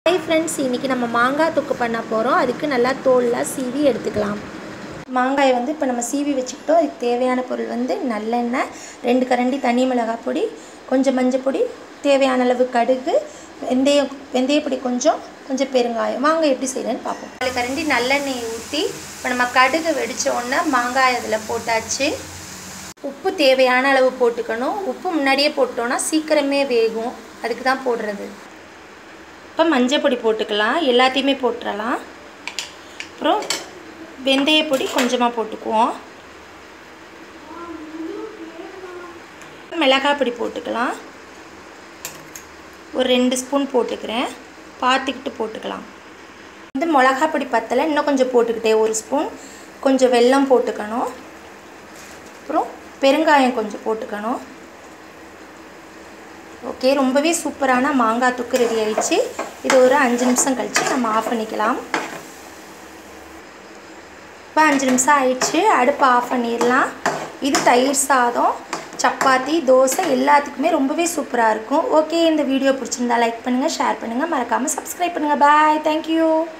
hi friends இன்றைக்கி நம்ம மாங்காய் தொக்கு பண்ண போகிறோம் அதுக்கு நல்லா தோல்லாம் சீவி எடுத்துக்கலாம் மாங்காயை வந்து இப்போ நம்ம சீவி வச்சுக்கிட்டோம் அதுக்கு தேவையான பொருள் வந்து நல்லெண்ணெய் ரெண்டு கரண்டி தனி மிளகாய் பொடி கொஞ்சம் மஞ்சள் பொடி தேவையான அளவு கடுகு வெந்தயம் வெந்தயப்பொடி கொஞ்சம் கொஞ்சம் பெருங்காயம் வாங்க எப்படி செய்யலன்னு பார்ப்போம் நாலு கரண்டி நல்லெண்ணெயை ஊற்றி இப்போ நம்ம கடுகு வெடித்த உடனே மாங்காய் அதில் போட்டாச்சு உப்பு தேவையான அளவு போட்டுக்கணும் உப்பு முன்னாடியே போட்டோன்னா சீக்கிரமே வேகும் அதுக்கு தான் போடுறது இப்போ மஞ்சள் பொடி போட்டுக்கலாம் எல்லாத்தையுமே போட்டுடலாம் அப்புறம் வெந்தய பொடி கொஞ்சமாக போட்டுக்குவோம் மிளகாய் பொடி போட்டுக்கலாம் ஒரு ரெண்டு ஸ்பூன் போட்டுக்கிறேன் பார்த்துக்கிட்டு போட்டுக்கலாம் வந்து மிளகா பொடி பத்தலை இன்னும் கொஞ்சம் போட்டுக்கிட்டே ஒரு ஸ்பூன் கொஞ்சம் வெல்லம் போட்டுக்கணும் அப்புறம் பெருங்காயம் கொஞ்சம் போட்டுக்கணும் ஓகே ரொம்பவே சூப்பரான மாங்காய் தொக்கு ரெடி ஆயிடுச்சு இது ஒரு அஞ்சு நிமிஷம் கழித்து நம்ம ஆஃப் பண்ணிக்கலாம் இப்போ அஞ்சு நிமிஷம் ஆயிடுச்சு அடுப்பை ஆஃப் பண்ணிடலாம் இது தயிர் சாதம் சப்பாத்தி தோசை எல்லாத்துக்குமே ரொம்பவே சூப்பராக இருக்கும் ஓகே இந்த வீடியோ பிடிச்சிருந்தா லைக் பண்ணுங்கள் ஷேர் பண்ணுங்கள் மறக்காமல் சப்ஸ்கிரைப் பண்ணுங்கள் பாய் தேங்க்யூ